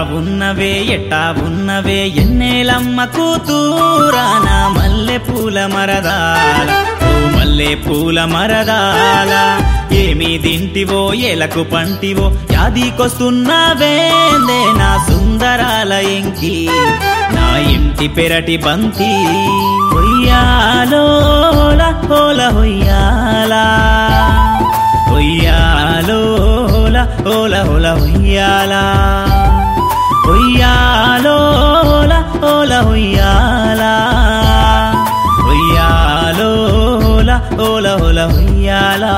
ఉన్నవే ఎట్టా ఉన్నవే ఎన్నేలమ్మ కూతురాన మల్లె పూల మరదాల ఓ మల్లె పూల మరదాల ఏమి తింటివో ఎలకు పంటివో యాదికొస్తున్నావేందే నా సుందరాల ఎంకి నా ఇంటి పెరటి బంతి హొయ్యాలోల హోల హొయ్యాలా హొయ్యాలోల హోల హోల హొయ్యాలా హొయ్యాలోల హోల హొయ్యాలా హొయ్యాలోల హోల హోల హొయ్యాలా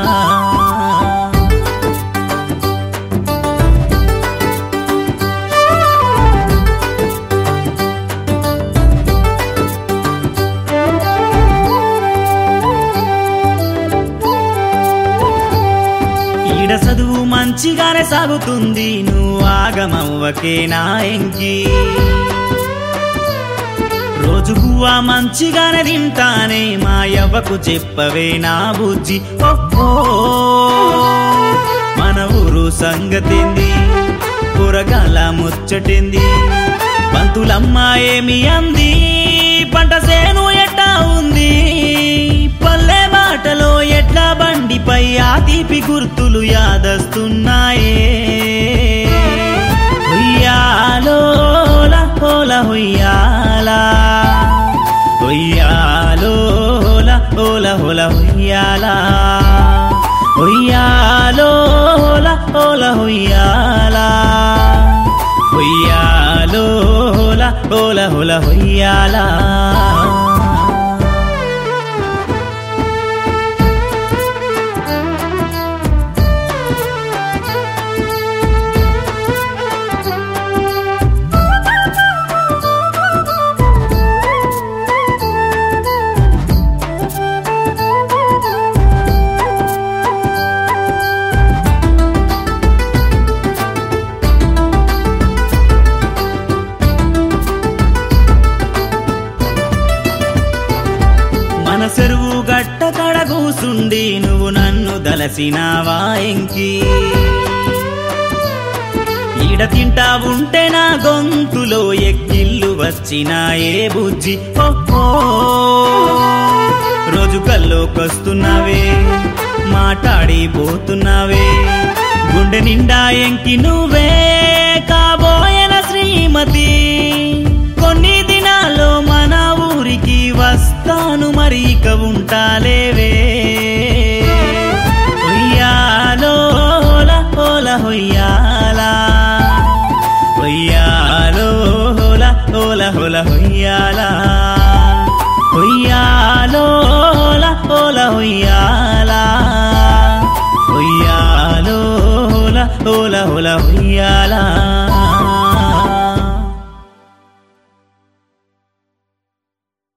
ఈడ చదువు మంచిగానే సాగుతుంది నువ్వు ఆగమవ్వకే నా ఎంకి రోజు గువ్వ మంచిగానే తింటానే మా యవ్వకు చెప్పవే నా బుజ్జి ఓహో మన ఊరు సంగతింది కూరగాల ముచ్చటింది పంతులమ్మ ఏమి అంది పంట సేను ఎట్టా ఉంది పల్లె బాటలో ఎట్ల బండిపై ఆ తీపి గుర్తులు యాదస్తున్నాయే హొయ్యాలోల హోల హొయ్యాలా హొయ్యాలోల హోల హోల హొయ్యాలా హొయ్యాలోల హోల హొయ్యాలా హొయ్యాలోల హోల హోల హొయ్యాలా మన చెరువు గట్ట కడ కూసుండి నువ్వు నన్ను దలసినావా ఎంకి ఈడ తింటా ఉంటే నా గొంతులో ఎక్కిళ్ళు వచ్చినాయే బుజ్జి ఓహో రోజు కల్లోకొస్తున్నావే మాట్లాడిపోతున్నావే గుండె నిండా ఎంకి నువ్వే కాబోయన శ్రీమతి కొన్ని దినాల్లో మన ఊరికి వస్తాను మరి ఇక ఉంటాలే